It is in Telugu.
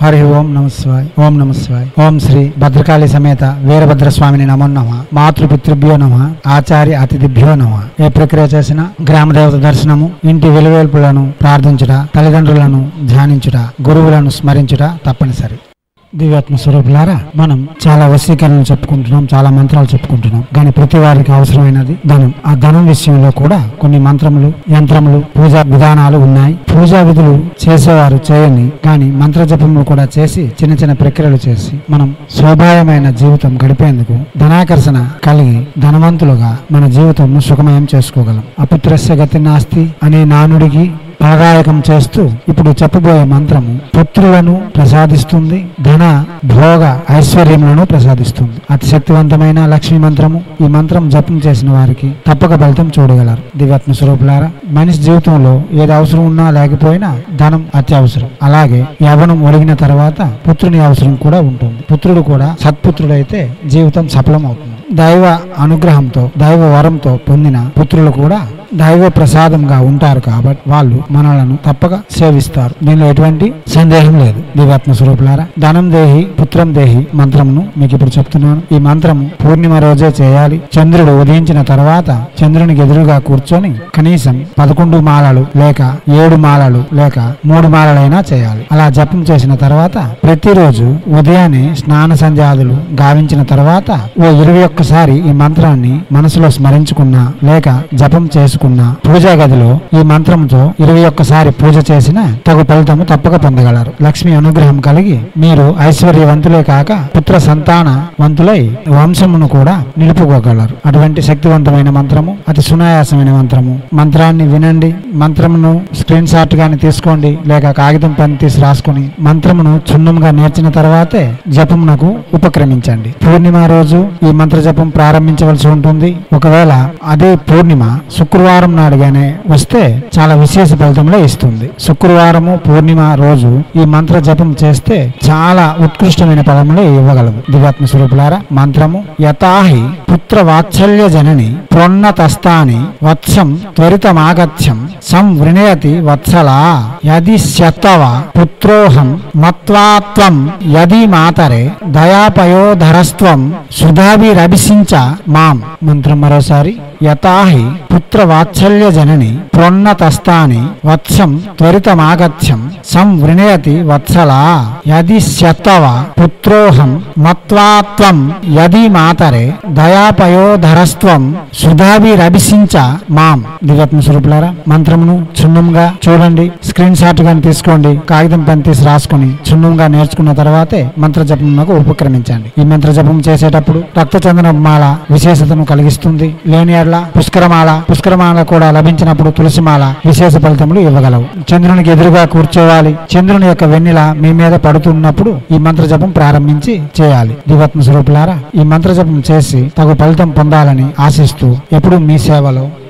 హరి ఓం నమ శివాయ్ ఓం నమ శివాయ్ ఓం శ్రీ భద్రకాళి సమేత వీరభద్ర స్వామిని నమో నమ మాతృపితృభ్యో నమ ఆచార్య అతిథిభ్యో నమ ఏ ప్రక్రియ చేసినా గ్రామ దేవత దర్శనము ఇంటి వెలువేల్పులను ప్రార్థించుట తల్లిదండ్రులను ధ్యానించుట గురువులను స్మరించుట తప్పనిసరి దివ్యాత్మ స్వరూపులారా మనం చాలా వశీకరణలు చెప్పుకుంటున్నాం చాలా మంత్రాలు చెప్పుకుంటున్నాం కానీ ప్రతి వారికి అవసరమైనది ధనం ఆ ధనం విషయంలో కూడా కొన్ని మంత్రములు యంత్రములు పూజా విధానాలు ఉన్నాయి పూజా విధులు చేసేవారు చేయని కానీ మంత్ర జపములు కూడా చేసి చిన్న చిన్న ప్రక్రియలు చేసి మనం శోభాయమైన జీవితం గడిపేందుకు ధనాకర్షణ కలిగి ధనవంతులుగా మన జీవితం సుఖమయం చేసుకోగలం అపుత్రస్య గతి నాస్తి అనే నానుడికి ప్రాదాయకం చేస్తూ ఇప్పుడు చెప్పబోయే మంత్రము పుత్రులను ప్రసాదిస్తుంది ధన భోగ ఐశ్వర్యములను ప్రసాదిస్తుంది అతి శక్తివంతమైన లక్ష్మీ మంత్రము ఈ మంత్రం జపం చేసిన వారికి తప్పక ఫలితం చూడగలరు దివ్యాత్మ స్వరూపులారా మనిషి జీవితంలో ఏది అవసరం ఉన్నా లేకపోయినా ధనం అత్యవసరం అలాగే యవనం ఒడిగిన తర్వాత పుత్రుని అవసరం కూడా ఉంటుంది పుత్రుడు కూడా సత్పుత్రుడైతే జీవితం సఫలం అవుతుంది దైవ అనుగ్రహంతో దైవ వరంతో పొందిన పుత్రులు కూడా దైవ ప్రసాదంగా ఉంటారు కాబట్టి వాళ్ళు మనలను తప్పక సేవిస్తారు దీనిలో ఎటువంటి సందేహం లేదు దివ్యాత్మ స్వరూపులారా ధనం దేహి పుత్రం దేహి మంత్రమును మీకు ఇప్పుడు చెప్తున్నాను ఈ మంత్రము పూర్ణిమ రోజే చేయాలి చంద్రుడు ఉదయించిన తర్వాత చంద్రునికి ఎదురుగా కూర్చొని కనీసం పదకొండు మాలలు లేక ఏడు మాలలు లేక మూడు మాలలైనా చేయాలి అలా జపం చేసిన తర్వాత ప్రతిరోజు ఉదయాన్నే స్నాన సంధ్యాదులు గావించిన తర్వాత ఓ ఇరవై ఒక్కసారి ఈ మంత్రాన్ని మనసులో స్మరించుకున్నా లేక జపం చేసుకున్నా పూజా గదిలో ఈ మంత్రంతో ఇరవై ఒక్కసారి పూజ చేసిన తగు ఫలితము తప్పక పొందగలరు లక్ష్మి అనుగ్రహం కలిగి మీరు ఐశ్వర్యవంతులే కాక పుత్ర సంతాన వంతులై వంశమును కూడా నిలుపుకోగలరు అటువంటి శక్తివంతమైన మంత్రము అతి సునాయాసమైన మంత్రము మంత్రాన్ని వినండి మంత్రమును స్క్రీన్ షాట్ గాని తీసుకోండి లేక కాగితం పని తీసి రాసుకుని మంత్రమును క్షుణ్ణంగా నేర్చిన తర్వాతే జపమునకు ఉపక్రమించండి పూర్ణిమ రోజు ఈ మంత్ర జపం ప్రారంభించవలసి ఉంటుంది ఒకవేళ అదే పూర్ణిమ శుక్రవారం నాడుగానే వస్తే చాలా విశేష ఫలితములే ఇస్తుంది శుక్రవారము పూర్ణిమ రోజు ఈ మంత్ర జపం చేస్తే చాలా ఉత్కృష్టమైన ఫలములే ఇవ్వగలవు దివాత్మ స్వరూపులారా మంత్రము యథాహి పుత్ర వాత్సల్య జనని ప్రొన్నతస్తాని వత్సం త్వరితమాగత్యం సంవృణయతి వత్సలా యది శతవ పుత్రోహం మత్వాత్వం యది మాతరే దయాపయోధరస్త్వం సుధాభిరభిసించ మాం మంత్రం మరోసారి యథాహి పుత్ర వాత్సల్య జనని ప్రొన్నతస్తాని వత్సం త్వరితమాగత్యం సంవృణయతి వత్సలా యది శతవ పుత్రోహం మత్వాత్వం యది మాతరే దయాపయోధరస్త్వం సుధాభిరభిసించ మాం దివ్యాత్మ స్వరూపులారా మంత్రమును క్షుణ్ణంగా చూడండి స్క్రీన్ షాట్ గాని తీసుకోండి కాగితం పెన్ తీసి రాసుకుని క్షుణ్ణంగా నేర్చుకున్న తర్వాతే మంత్ర జపమునకు ఉపక్రమించండి ఈ మంత్ర జపం చేసేటప్పుడు రక్త చందన మాల విశేషతను కలిగిస్తుంది లేని ఎడల పుష్కరమాల పుష్కరమాల కూడా లభించినప్పుడు తులసిమాల విశేష ఫలితములు ఇవ్వగలవు చంద్రునికి ఎదురుగా కూర్చోవాలి చంద్రుని యొక్క వెన్నెల మీ మీద పడుతున్నప్పుడు ఈ మంత్ర జపం ప్రారంభించి చేయాలి దివాత్మ స్వరూపులారా ఈ మంత్ర జపం చేసి తగు ఫలితం పొందాలని ఆశిస్తూ ఎప్పుడు మీ సేవలో